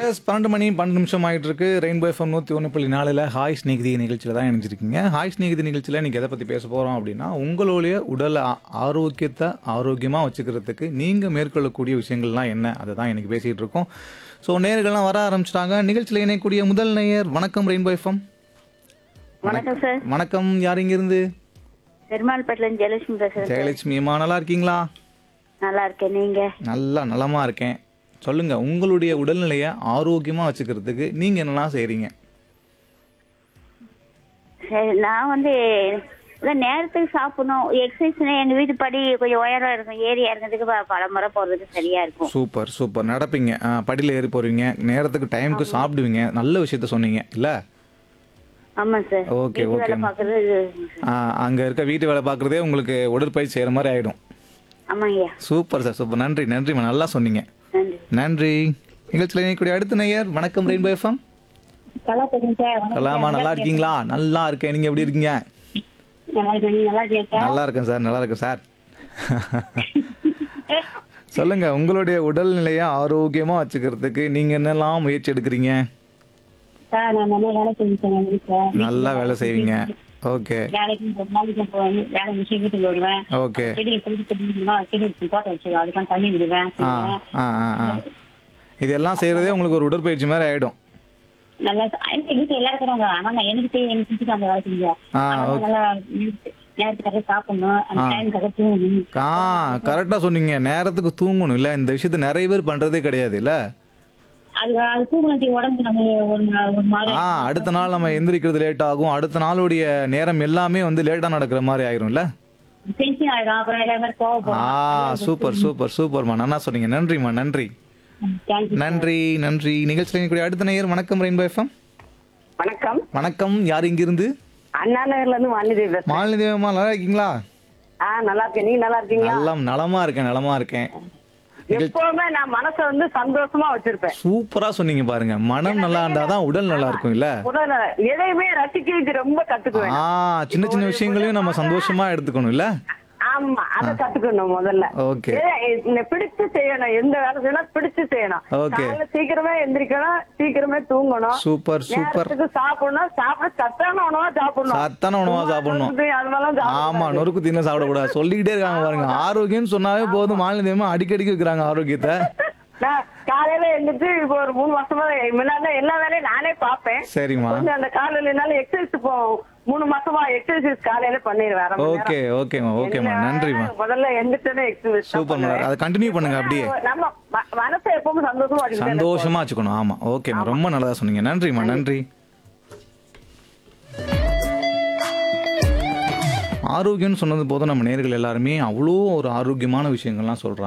S பன்னெண்டு மணி பன்னெண்டு நிமிஷம் ஆகிட்டு இருக்கு ரெயின்போ எஃப்எம் நூற்றி ஒன்று புள்ளி நாலில் ஹாய் ஸ்நேகிதி நிகழ்ச்சியில் தான் இணைஞ்சிருக்கீங்க ஹாய் ஸ்நேகிதி நிகழ்ச்சியில் இன்றைக்கி எதை பற்றி பேச போகிறோம் அப்படின்னா உங்களுடைய உடல் ஆ- ஆரோக்கியத்தை ஆரோக்கியமாக வச்சுக்கிறதுக்கு நீங்கள் மேற்கொள்ளக்கூடிய விஷயங்கள்லாம் என்ன அதை தான் இன்றைக்கி பேசிகிட்டு இருக்கோம் ஸோ நேர்கள்லாம் வர ஆரம்பிச்சிட்டாங்க நிகழ்ச்சியில் இணையக்கூடிய முதல் நேயர் வணக்கம் ரெயின்போ எஃப்எம் வணக்கம் சார் வணக்கம் யார் இங்கிருந்து பெருமாள்பேட்டில ஜெயலட்சுமி பேசுறேன் சார். ஜெயலட்சுமி அம்மா நல்லா இருக்கீங்களா நல்லா இருக்கேன் நீங்க நல்லா நலமாக இருக்கேன் சொல்லுங்கள் உங்களுடைய உடல்நிலையை ஆரோக்கியமாக வச்சுக்கிறதுக்கு நீங்கள் என்னெல்லாம் செய்கிறீங்க சரி நான் வந்து இதான் நேரத்துக்கு சாப்பிடணும் எக்ஸசைஸ் எங்க வீட்டு படி கொஞ்சம் உயரம் இருக்கும் ஏறி இறங்கிறதுக்கு ப- பல முறை போறதுக்கு சரியா இருக்கும் சூப்பர் சூப்பர் நடப்பீங்க ஆ, படியில் ஏறி போறீங்க நேரத்துக்கு டைமுக்கு சாப்பிடுவீங்க நல்ல விஷயத்த சொன்னீங்க இல்லை ஆமா சார் ஓகே, வீட்டு வேலை ஓகேம்மா. பாக்குறது அங்கே இருக்க வீட்டு வேலை பார்க்குறதே உங்களுக்கு உடற்பயிற்சி செய்கிற மாதிரி ஆகிடும் ஆமாங்கய்யா சூப்பர் சார் சூப்பர் நன்றி நன்றிம்மா நல்லா சொன்னீங்க நன்றி நன்றி நிகழ்ச்சியில் இணையக்கூடிய அடுத்த நேயர் வணக்கம் ரெயின்போ எஃப்எம் நல்லா தெரியும் சார் கலாமா நல்லா இருக்கீங்களா நல்லா இருக்கேன் நீங்கள் எப்படி இருக்கீங்க நல்லா இருக்கேன் நல்லா இருக்கேன் நல்லா இருக்கேன் சார் நல்லா இருக்கேன் சார் சொல்லுங்க உங்களுடைய உடல்நிலையை ஆரோக்கியமா வச்சுக்கிறதுக்கு நீங்க என்னெல்லாம் முயற்சி எடுக்கிறீங்க சார் நான் நல்லா வேலை செஞ்சேன் வீட்டுல நல்லா வேலை செய்வீங்க ஓகே வேலைக்கு ஒரு நாளைக்கு போவேன் வேலை முடிச்சு வீட்டுக்கு வருவேன் ஓகே செடி செடி செடி தோட்டம் வச்சிருக்கேன் அதுக்கெல்லாம் தண்ணி விடுவேன் ஆ ஆ ஆ ஆ இதெல்லாம் செய்யறதே உங்களுக்கு ஒரு உடற்பயிற்சி மாதிரி ஆயிடும் நல்லா எங்க வீட்டுல எல்லாம் இருக்கிறாங்க ஆனா நான் எனக்கு தெரியும் எனக்கு செஞ்சு அந்த வேலை செஞ்சேன் ஆ ஆனா ஓகே நல்லா நேரத்து- நேரத்துக்காக சாப்பிடணும் அந்த ஆ. டைமுக்காக தூங்கணும் ஆ கரெக்டாக சொன்னீங்க நேரத்துக்கு தூங்கணும் இல்லை இந்த விஷயத்த நிறைய பேர் பண்ணுறதே கிடையாது இல்லை அது அது தூங்கணும் உடம்பு நம்ம ஒரு நா- ஒரு மாதிரி ஆ அடுத்த நாள் நம்ம எந்திரிக்கிறது லேட் ஆகும் அடுத்த நாளுடைய நேரம் எல்லாமே வந்து லேட்டாக நடக்கிற மாதிரி ஆயிரும்ல டென்ஷன் ஆயிடும் அப்புறம் எல்லா மாதிரி கோவப்படும் ஆ சூப்பர் சூப்பர் சூப்பர்மா நல்லா சொன்னீங்க நன்றிம்மா நன்றி தேங்க்யூ நன்றி நன்றி நிகழ்ச்சியில் கூடிய அடுத்த நேயர் வணக்கம் ரெயின்போ எஃப்எம் வணக்கம் வணக்கம் யார் இங்கிருந்து அண்ணா நகர்ல இருந்து வாணிதேவி பேசுறேன் மாலினி தேவம்மா நல்லா இருக்கீங்களா ஆ நல்லா இருக்கேன் நீங்க நல்லா இருக்கீங்களா நலம் நலமா இருக்கேன் நலமா இருக்கேன் எப்பவுமே நான் மனசை வந்து சந்தோஷமா வச்சிருப்பேன் சூப்பரா சொன்னீங்க பாருங்க மனம் நல்லா இருந்தாதான் உடல் நல்லா இருக்கும் இல்ல உடனே எதையுமே ரசிக்கிறது ரொம்ப கத்துக்குவேன் ஆ சின்ன சின்ன விஷயங்களையும் நம்ம சந்தோஷமா எடுத்துக்கணும் இல்ல ஆமா அதை கத்துக்கணும் முதல்ல ஓகே ஏ, என்னை பிடிச்சு செய்யணும் எந்த வேலை செய்யணும் பிடிச்சு செய்யணும் Okay. காலையில சீக்கிரமே எந்திரிக்கணும் சீக்கிரமே தூங்கணும் சூப்பர் சூப்பர் நேரத்துக்கு சாப்பிடணும் சாப்பிட சத்தான உணவா சாப்பிடணும் சத்தான உணவா சாப்பிடணும் சும்மா அது மாதிரிலாம் சாப்பிடக்கூடாது. ஆமா நொறுக்கு தின்ன சாப்பிடக்கூடாது சொல்லிக்கிட்டே இருக்காங்க பாருங்க ஆரோக்கியம்னு சொன்னாவே போதும் மாலினி தேவமா அடிக்கடிக்கு இருக்கிறாங்க ஆரோக்கியத்தை நான் காலையில எழுந்திரிச்சு இப்போ ஒரு மூணு வருஷமா முன்னாடி எல்லா வேலையும் நானே பார்ப்பேன் சரிம்மா கொஞ்சம் அந்த காலையில எக்ஸசைஸ் போ மூணு மாசமா எக்ஸசைஸ் காலையில பண்ணிடுவேன் அரை மணி நேரம். ஓகே ஓகேம்மா ஓகேம்மா என்ன நன்றிம்மா முதல்ல எந்திரிச்சோடனே எக்ஸசைஸ் சூப்பர்மா அதை கண்டினியூ பண்ணுங்க அப்படியே நம்ம ம- மனசை எப்பவும் சந்தோஷமா வச்சுக்கிட்டே சந்தோஷமா வச்சுக்கணும் ஆமா ஓகேம்மா ரொம்ப நல்லதா சொன்னீங்க நன்றிம்மா நன்றி ஆரோக்கியம்னு சொன்னது போதும் நம்ம நேர்கள் எல்லாருமே அவ்வளோ ஒரு ஆரோக்கியமான விஷயங்கள்லாம் சொல்றாங்க